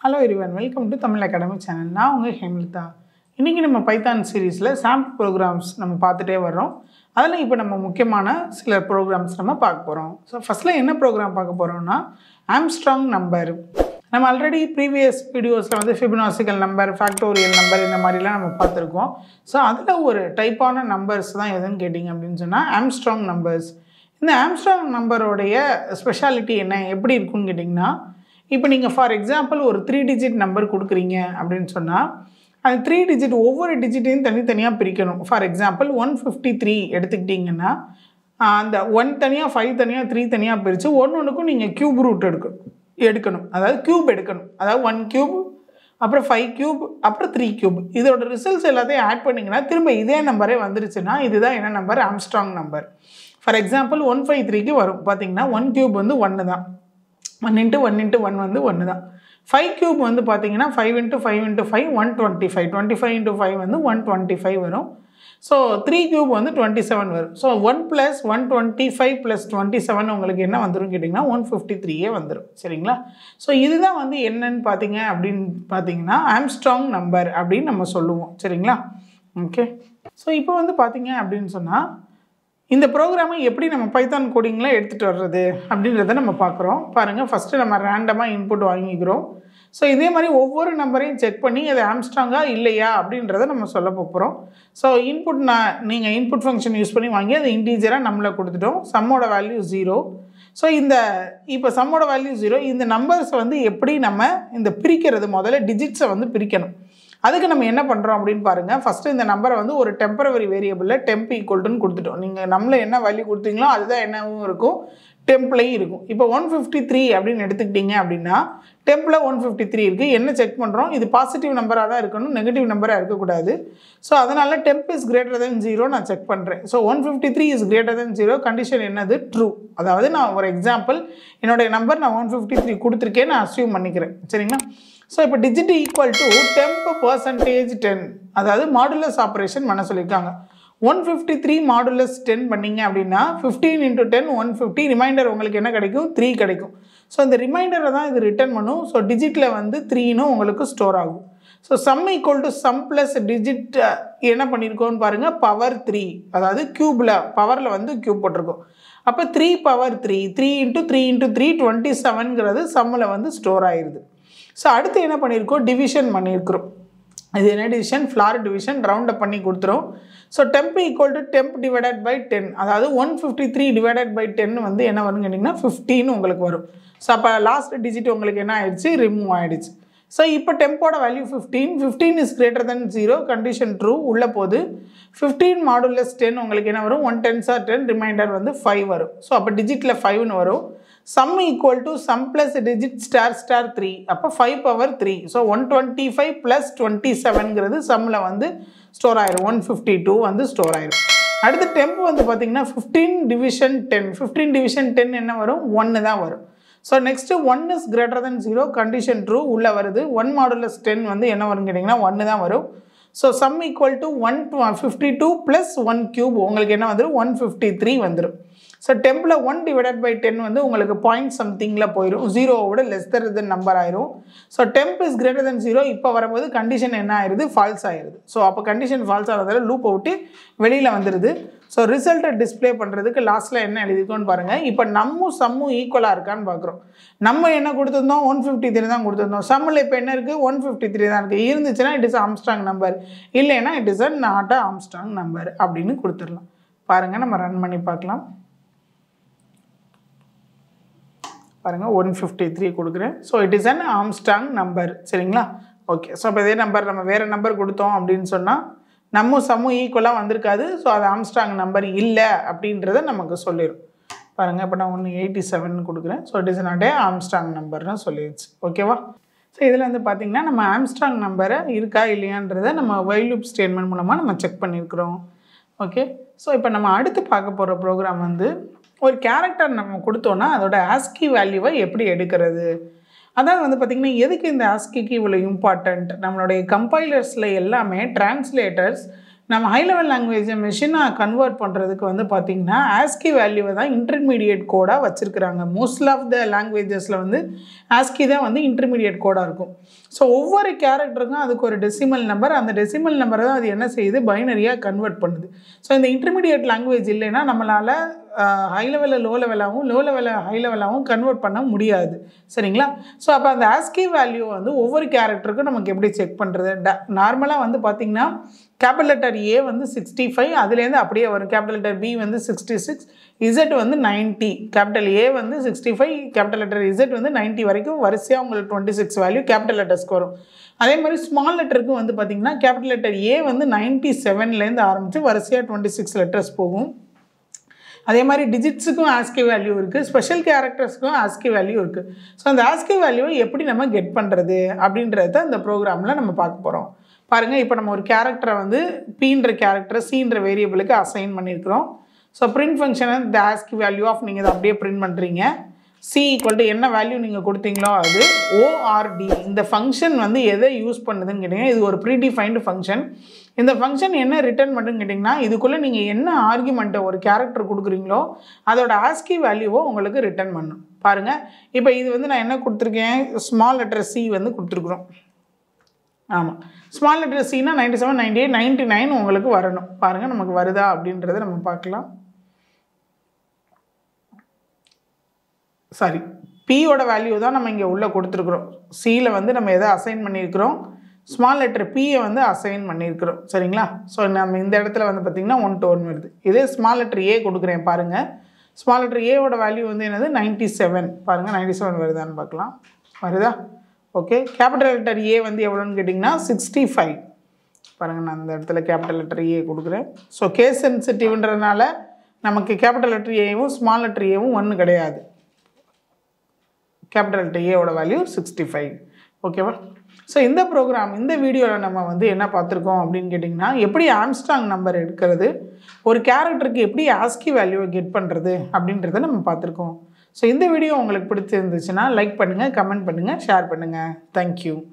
hello everyone welcome to Tamil academy channel நான் உங்கள் ஹேம்லிதா இன்றைக்கி நம்ம பைத்தான் சீரீஸில் சாம்பிள் ப்ரோக்ராம்ஸ் நம்ம பார்த்துட்டே வர்றோம் அதில் இப்போ நம்ம முக்கியமான சில ப்ரோக்ராம்ஸ் நம்ம பார்க்க போகிறோம் ஸோ ஃபஸ்ட்டில் என்ன ப்ரோக்ராம் பார்க்க போகிறோம்னா ஆம்ஸ்ட்ராங் நம்பர் நம்ம ஆல்ரெடி ப்ரீவியஸ் வீடியோஸில் வந்து ஃபிபினாசிக்கல் நம்பர் ஃபேக்டோரியல் நம்பர் இந்த மாதிரிலாம் நம்ம பார்த்துருக்கோம் ஸோ அதில் ஒரு டைப்பான நம்பர்ஸ் தான் எதுன்னு கேட்டிங்க அப்படின்னு சொன்னால் ஆம்ஸ்ட்ராங் நம்பர்ஸ் இந்த ஆம்ஸ்ட்ராங் நம்பரோடைய ஸ்பெஷாலிட்டி என்ன எப்படி இருக்குன்னு கேட்டிங்கன்னா இப்போ நீங்கள் ஃபார் எக்ஸாம்பிள் ஒரு த்ரீ டிஜிட் நம்பர் கொடுக்குறீங்க அப்படின்னு சொன்னால் அந்த த்ரீ டிஜிட் ஒவ்வொரு டிஜிட்டையும் தனித்தனியாக பிரிக்கணும் for example one fifty three எடுத்துக்கிட்டிங்கன்னா ஆஹ் அந்த ஒன் தனியாக ஃபைவ் தனியாக த்ரீ தனியாக பிரித்து ஒன்று ஒன்றுக்கும் நீங்கள் க்யூப் ரூட் எடுக்கணும் எடுக்கணும் அதாவது க்யூப் எடுக்கணும் அதாவது ஒன் க்யூப் அப்புறம் ஃபைவ் க்யூப் அப்புறம் த்ரீ க்யூப் இதோட ரிசல்ட்ஸ் எல்லாத்தையும் ஆட் பண்ணிங்கன்னா திரும்ப இதே நம்பரே வந்துருச்சுன்னா இதுதான் என்ன number Armstrong number for example one five த்ரீக்கு வரும் பார்த்தீங்கன்னா ஒன் க்யூப் வந்து ஒன்று தான் one into one into one வந்து ஒன்று தான் ஃபைவ் க்யூப் வந்து பார்த்தீங்கன்னா five into five into five one twenty five twenty five into five வந்து ஒன் டுவெண்ட்டி ஃபைவ் வரும் ஸோ த்ரீ க்யூப் வந்து டுவெண்ட்டி செவன் வரும் so one plus one twenty five plus twenty seven உங்களுக்கு என்ன வந்துடும் கேட்டிங்கன்னா ஒன் ஃபிஃப்டி த்ரீயே வந்துடும் சரிங்களா ஸோ இதுதான் வந்து என்னன்னு பார்த்தீங்க அப்படின்னு பார்த்தீங்கன்னா ஆம்ஸ்ட்ராங் நம்பர் அப்படின்னு நம்ம சொல்லுவோம் சரிங்களா ஓகே ஸோ இப்போ வந்து பார்த்தீங்க அப்படின்னு சொன்னால் இந்த ப்ரோக்ராமை எப்படி நம்ம பைத்தான் கோடிங்கில் எடுத்துகிட்டு வர்றது அப்படின்றத நம்ம பார்க்குறோம் பாருங்கள் ஃபஸ்ட்டு நம்ம ரேண்டமாக இன்புட் வாங்கிக்கிறோம் ஸோ இதே மாதிரி ஒவ்வொரு நம்பரையும் செக் பண்ணி அது ஆம்ஸ்ட்ராங்காக இல்லையா அப்படின்றத நம்ம சொல்ல போகிறோம் ஸோ இன்புட் நான் நீங்கள் இன்புட் ஃபங்க்ஷன் யூஸ் பண்ணி வாங்கி அது இன்டீஜராக நம்மளை கொடுத்துட்டோம் சம்மோட வேல்யூ ஜீரோ ஸோ இந்த இப்போ சம்மோட வேல்யூ ஜீரோ இந்த நம்பர்ஸை வந்து எப்படி நம்ம இந்த பிரிக்கிறது முதல்ல டிஜிட்ஸை வந்து பிரிக்கணும் அதுக்கு நம்ம என்ன பண்ணுறோம் அப்படின்னு பாருங்கள் ஃபஸ்ட்டு இந்த நம்பரை வந்து ஒரு டெம்பரவரி வேரியபிளில் டெம்ப் ஈக்குவல்ட்டுன்னு கொடுத்துட்டோம் நீங்கள் நம்மள என்ன வேல்யூ கொடுத்தீங்களோ அதுதான் என்னவும் இருக்கும் டெம்ப்லையும் இருக்கும் இப்போ ஒன் ஃபிஃப்டி த்ரீ அப்படின்னு எடுத்துக்கிட்டீங்க அப்படின்னா டெம்பில் ஒன் ஃபிஃப்டி த்ரீ இருக்குது என்ன செக் பண்ணுறோம் இது பாசிட்டிவ் நம்பராக தான் இருக்கணும் நெகட்டிவ் நம்பராக இருக்கக்கூடாது ஸோ அதனால் temp is greater than zero நான் செக் பண்ணுறேன் so one fifty three is greater than zero condition என்னது ட்ரூ அதாவது நான் ஒரு எக்ஸாம்பிள் என்னுடைய நம்பர் நான் ஒன் ஃபிஃப்டி த்ரீ கொடுத்துருக்கேன் நான் அசியூம் பண்ணிக்கிறேன் சரிங்களா ஸோ இப்போ digit equal to temp percentage ten அதாவது மாடுலஸ் ஆப்ரேஷன் பண்ண சொல்லியிருக்காங்க one fifty three modulus ten பண்ணிங்க அப்படின்னா fifteen into ten one fifty remainder உங்களுக்கு என்ன கிடைக்கும் த்ரீ கிடைக்கும் ஸோ இந்த ரிமைண்டரை தான் இது ரிட்டர்ன் பண்ணும் ஸோ டிஜிட்டில் வந்து த்ரீனும் உங்களுக்கு ஸ்டோர் ஆகும் so sum equal to sum plus digit என்ன பண்ணியிருக்கோன்னு பாருங்கள் பவர் த்ரீ அதாவது க்யூப்பில் பவரில் வந்து க்யூப் போட்டிருக்கோம் அப்போ three power three three into three into three twenty செவன்கிறது சம்மில் வந்து ஸ்டோர் ஆயிடுது ஸோ அடுத்து என்ன பண்ணியிருக்கோம் டிவிஷன் பண்ணியிருக்கிறோம் இது என்ன டிவிஷன் ஃப்ளார் டிவிஷன் ரவுண்டப் பண்ணி கொடுத்துரும் so temp equal to temp divided by ten அதாவது one fifty three divided by ten வந்து என்ன வரும்னு கேட்டிங்கன்னா ஃபிஃப்டின்னு உங்களுக்கு வரும் ஸோ அப்போ லாஸ்ட் டிஜிட் உங்களுக்கு என்ன ஆயிடுச்சு ரிமூவ் ஆயிடுச்சு ஸோ இப்போ டெம்போட value fifteen fifteen is greater than zero condition true உள்ள போது ஃபிஃப்டீன் மாடுலஸ் டென் உங்களுக்கு என்ன வரும் one tens or ten remainder வந்து ஃபைவ் வரும் ஸோ அப்போ டிஜிட்டில் ஃபைவ்னு வரும் sum equal to sum plus digit star star three அப்போ five power three so one twenty five plus twenty செவன்கிறது சம்மில் வந்து ஸ்டோர் ஆயிரும் ஒன் ஃபிஃப்டி டூ வந்து ஸ்டோர் ஆயிரும் அடுத்து டெம்ப் வந்து பார்த்தீங்கன்னா fifteen division ten fifteen division ten என்ன வரும் ஒன்று தான் வரும் so next one is greater than zero condition true உள்ளே வருது ஒன் மாடுலஸ் டென் வந்து என்ன வரும் கேட்டிங்கன்னா ஒன்று தான் வரும் so sum equal to one two fifty two plus one cube உங்களுக்கு என்ன வந்துடும் ஒன் ஃபிஃப்டி த்ரீ வந்துடும் ஸோ டெம்பில் ஒன் டிவைடட் பை டென் வந்து உங்களுக்கு பாயிண்ட் சம்திங்கில் போயிடும் ஜீரோவோட லெஸ் தர் தென் நம்பர் ஆயிரும் so temp is greater than zero இப்போ வரும்போது கண்டிஷன் என்ன ஆயிருது ஃபால்ஸ் ஆயிருது ஸோ அப்போ கண்டிஷன் ஃபால்ஸ் ஆகிறதால லூப்பை விட்டு வெளியில் வந்துடுது ஸோ ரிசல்ட்டை டிஸ்பிளே பண்ணுறதுக்கு லாஸ்ட்டில் என்ன எழுதிக்கோன்னு பாருங்கள் இப்போ நம்மும் சம்மும் ஈக்குவலாக இருக்கான்னு பார்க்குறோம் நம்ம என்ன கொடுத்துருந்தோம் ஒன் ஃபிஃப்டி த்ரீ தான் கொடுத்துருந்தோம் சம்மில் இப்போ என்ன இருக்குது ஒன் ஃபிஃப்டி த்ரீ தான் இருக்குது இருந்துச்சுன்னா இட் இஸ் ஆம்ஸ்ட்ராங் நம்பர் இல்லைன்னா it is a not a Armstrong number அப்படின்னு கொடுத்துடலாம் பாருங்கள் நம்ம ரன் பண்ணி பார்க்கலாம் பாருங்கள் ஒன் ஃபிஃப்டி த்ரீ கொடுக்குறேன் so it is an Armstrong number சரிங்களா ஓகே ஸோ இப்போ இதே நம்பர் நம்ம வேறு நம்பர் கொடுத்தோம் அப்படின்னு சொன்னால் நம்ம சம்மும் ஈக்குவலாக வந்திருக்காது ஸோ அது ஆம்ஸ்டாங் நம்பர் இல்லை அப்படின்றத நமக்கு சொல்லிடும் பாருங்கள் இப்போ நான் ஒன்று எயிட்டி செவன் கொடுக்குறேன் so it is not a Armstrong நம்பர்னு சொல்லிடுச்சு ஓகேவா ஸோ இதில் வந்து பார்த்திங்கன்னா நம்ம ஆம்ஸ்டாங் நம்பரை இருக்கா இல்லையான்றதை நம்ம வைலூப் ஸ்டேட்மெண்ட் மூலமாக நம்ம செக் பண்ணியிருக்கிறோம் ஓகே ஸோ இப்போ நம்ம அடுத்து பார்க்க போகிற ப்ரோக்ராம் வந்து ஒரு கேரக்டர் நம்ம கொடுத்தோன்னா அதோட ஆஸ்கி வேல்யூவை எப்படி எடுக்கிறது அதாவது வந்து பார்த்திங்கன்னா எதுக்கு இந்த ஆஸ்கிக்கு இவ்வளோ இம்பார்ட்டண்ட் நம்மளுடைய கம்பைலர்ஸில் எல்லாமே டிரான்ஸ்லேட்டர்ஸ் நம்ம ஹை லெவல் லாங்குவேஜை மெஷினாக கன்வெர்ட் பண்ணுறதுக்கு வந்து பார்த்திங்கன்னா ஆஸ்கி வேல்யூவை தான் இன்டர்மீடியட் கோடாக வச்சுருக்குறாங்க மோஸ்ட் ஆஃப் த லாங்குவேஜஸில் வந்து ஆஸ்கி தான் வந்து இன்டர்மீடியட் கோடாக இருக்கும் ஸோ ஒவ்வொரு கேரக்டருக்கும் அதுக்கு ஒரு டெசிமல் நம்பர் அந்த டெசிமல் நம்பரை தான் அது என்ன செய்யுது பைனரியாக கன்வெர்ட் பண்ணுது ஸோ இந்த இன்டர்மீடியட் லாங்குவேஜ் இல்லைன்னா நம்மளால் ஹை லெவலில் லோ லெவலாகவும் லோ லெவலில் ஹை லெவலாகவும் கன்வெர்ட் பண்ண முடியாது சரிங்களா ஸோ அப்போ அந்த ஆஸ்கி வேல்யூ வந்து ஒவ்வொரு கேரக்டருக்கும் நமக்கு எப்படி செக் பண்ணுறது நார்மலாக வந்து பார்த்திங்கன்னா கேபிட்டல் லெட்டர் ஏ வந்து சிக்ஸ்டி ஃபைவ் அதுலேருந்து அப்படியே வரும் கேபிட்டல் லெட்டர் பி வந்து சிக்ஸ்டி சிக்ஸ் இசட் வந்து நைன்ட்டி கேபிட்டல் ஏ வந்து sixty five capital letter Z வந்து நைன்ட்டி வரைக்கும் வரிசையாக உங்களுக்கு டுவெண்ட்டி சிக்ஸ் வேல்யூ கேபிட்டல் லெட்டர்ஸ்க்கு வரும் அதே மாதிரி ஸ்மால் லெட்டருக்கு வந்து பார்த்திங்கன்னா கேபிட்டல் லெட்டர் ஏ வந்து நைன்ட்டி செவன்லேருந்து ஆரம்பித்து வரிசையாக டுவெண்ட்டி சிக்ஸ் லெட்டர்ஸ் போகும் அதே மாதிரி டிஜிட்ஸுக்கும் ஆஸ்கி வேல்யூ இருக்குது ஸ்பெஷல் கேரக்டர்ஸ்க்கும் ஆஸ்கி வேல்யூ இருக்குது ஸோ அந்த ஆஸ்கி வேல்யூவை எப்படி நம்ம கெட் பண்ணுறது அப்படின்றத இந்த ப்ரோக்ராமில் நம்ம பார்க்க போகிறோம் பாருங்கள் இப்போ நம்ம ஒரு கேரக்டரை வந்து பீன்ற கேரக்டரை சீன்ற வேரியபிளுக்கு அசைன் பண்ணியிருக்கிறோம் ஸோ பிரிண்ட் ஃபங்க்ஷனை த ஆஸ்கி வேல்யூ ஆஃப் நீங்கள் இதை அப்படியே பிரிண்ட் பண்ணுறீங்க சி ஈக்குவல் டு என்ன வேல்யூ நீங்கள் கொடுத்தீங்களோ அது ஓஆர்டி இந்த ஃபங்க்ஷன் வந்து எதை யூஸ் பண்ணுதுன்னு கேட்டிங்கன்னா இது ஒரு ப்ரீடிஃபைன்டு ஃபங்க்ஷன் இந்த ஃபங்க்ஷன் என்ன ரிட்டர்ன் பண்ணுன்னு கேட்டிங்கன்னா இதுக்குள்ளே நீங்கள் என்ன ஆர்குமெண்ட்டை ஒரு கேரக்டர் கொடுக்குறீங்களோ அதோட ஆஸ்கி வேல்யூவை உங்களுக்கு ரிட்டர்ன் பண்ணும் பாருங்கள் இப்போ இது வந்து நான் என்ன கொடுத்துருக்கேன் ஸ்மால் லெட்டர் சி வந்து கொடுத்துருக்குறோம் ஆமாம் ஸ்மால் லெட்டர் சினா ninety seven ninety eight ninety nine உங்களுக்கு வரணும் பாருங்கள் நமக்கு வருதா அப்படின்றத நம்ம பார்க்கலாம் சாரி பியோட வேல்யூ தான் நம்ம இங்கே உள்ளே கொடுத்துருக்குறோம் சியில் வந்து நம்ம எதை அசைன் பண்ணியிருக்கிறோம் ஸ்மால் லெட்டர் பியை வந்து அசைன் பண்ணியிருக்கிறோம் சரிங்களா ஸோ நம்ம இந்த இடத்துல வந்து பார்த்திங்கன்னா ஒன் டு ஒன் வருது இதே ஸ்மால் லெட்டர் ஏ கொடுக்குறேன் பாருங்கள் ஸ்மால் லெட்டர் ஏவோட வேல்யூ வந்து என்னது நைன்ட்டி செவன் பாருங்கள் நைன்ட்டி செவன் வருதான்னு பார்க்கலாம் வருதா ஓகே கேபிட்டல் லெட்டர் ஏ வந்து எவ்வளோன்னு கேட்டிங்கன்னா சிக்ஸ்டி ஃபைவ் பாருங்கள் நான் இந்த இடத்துல கேபிட்டல் லெட்டர் ஏ கொடுக்குறேன் ஸோ கேஸ் சென்சிட்டிவ்ன்றதுனால நமக்கு கேபிட்டல் லெட்டர் ஏவும் ஸ்மால் லெட்டர் ஏவும் ஒன்று கிடையாது கேபிட்டல் லெட்டர் ஏவோட வேல்யூ சிக்ஸ்டி ஃபைவ் ஓகேவா ஸோ இந்த ப்ரோக்ராம் இந்த வீடியோவில் நம்ம வந்து என்ன பார்த்துருக்கோம் அப்படின்னு கேட்டிங்கன்னா எப்படி ஆம்ஸ்ட்ராங் நம்பர் எடுக்கிறது ஒரு கேரக்டருக்கு எப்படி ஆஸ்கி வேல்யூவை கெட் பண்ணுறது அப்படின்றத நம்ம பார்த்துருக்கோம் ஸோ இந்த வீடியோ உங்களுக்கு பிடிச்சிருந்துச்சுன்னா லைக் பண்ணுங்கள் கமெண்ட் பண்ணுங்கள் ஷேர் பண்ணுங்கள் தேங்க்யூ